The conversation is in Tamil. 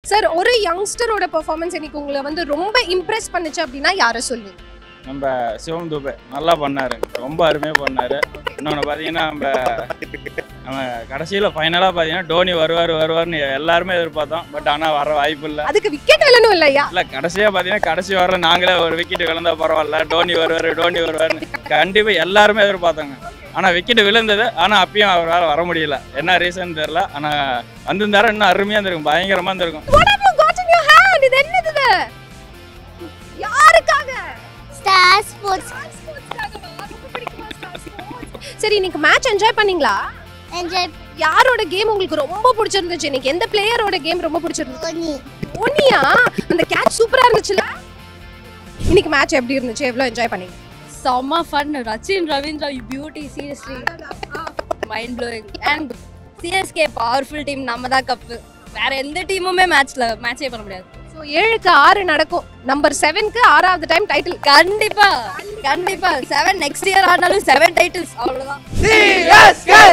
சார் ஒரு யங்ஸ்டரோட பெர்ஃபார்மன்ஸ் இன்னைக்கு உங்களை வந்து ரொம்ப இம்ப்ரெஸ் பண்ணுச்சு அப்படின்னா யாரை சொல்லுவீங்க நம்ம சிவம் துபே நல்லா பண்ணாரு ரொம்ப அருமையாக பண்ணாரு இன்னொன்று பார்த்தீங்கன்னா நம்ம நம்ம கடைசியில் ஃபைனலாக பார்த்தீங்கன்னா டோனி வருவார் வருவார்னு எல்லாருமே எதிர்பார்த்தோம் பட் ஆனால் வர வாய்ப்பு இல்லை அதுக்கு விக்கெட் விழணும் இல்லையா இல்லை கடைசியாக பார்த்தீங்கன்னா கடைசி வரல நாங்களே ஒரு விக்கெட் விழுந்தா பரவாயில்ல டோனி வருவார் டோனி வருவார்னு கண்டிப்பாக எல்லாருமே எதிர்பார்த்தாங்க ஆனால் விக்கெட் விழுந்தது ஆனால் அப்பயும் அவரால் வர முடியல என்ன ரீசன் தெரில ஆனால் வந்திருந்தாரு இன்னும் அருமையாக இருந்திருக்கும் பயங்கரமாக இருந்திருக்கும் What have you got in your hand? இது என்னது இது? யாருக்காக ஸ்டார் ஸ்போர்ட்ஸ் சரி இன்னைக்கு மேட்ச் என்ஜாய் பண்ணீங்களா என்ஜாய் யாரோட கேம் உங்களுக்கு ரொம்ப பிடிச்சிருந்துச்சு இன்னைக்கு எந்த பிளேயரோட கேம் ரொம்ப பிடிச்சிருந்துச்சு பண்ணி ஓனியா அந்த கேட்ச் சூப்பரா இருந்துச்சுல இன்னைக்கு மேட்ச் எப்படி இருந்துச்சு எவ்வளவு என்ஜாய் பண்ணீங்க செம்ம fun Rachin Ravindra beauty seriously mind blowing and CSK powerful team நம்ம தான் கப்பு வேற எந்த டீமுமே மேட்ச்ல மேட்சே பண்ண முடியாது ஸோ ஏழுக்கு ஆறு நடக்கும் நம்பர் செவனுக்கு ஆறாவது டைம் டைட்டில் கண்டிப்பா கண்டிப்பா செவன் நெக்ஸ்ட் இயர் ஆனாலும் செவன் டைட்டில்ஸ் அவ்வளவுதான் சிஎஸ்கே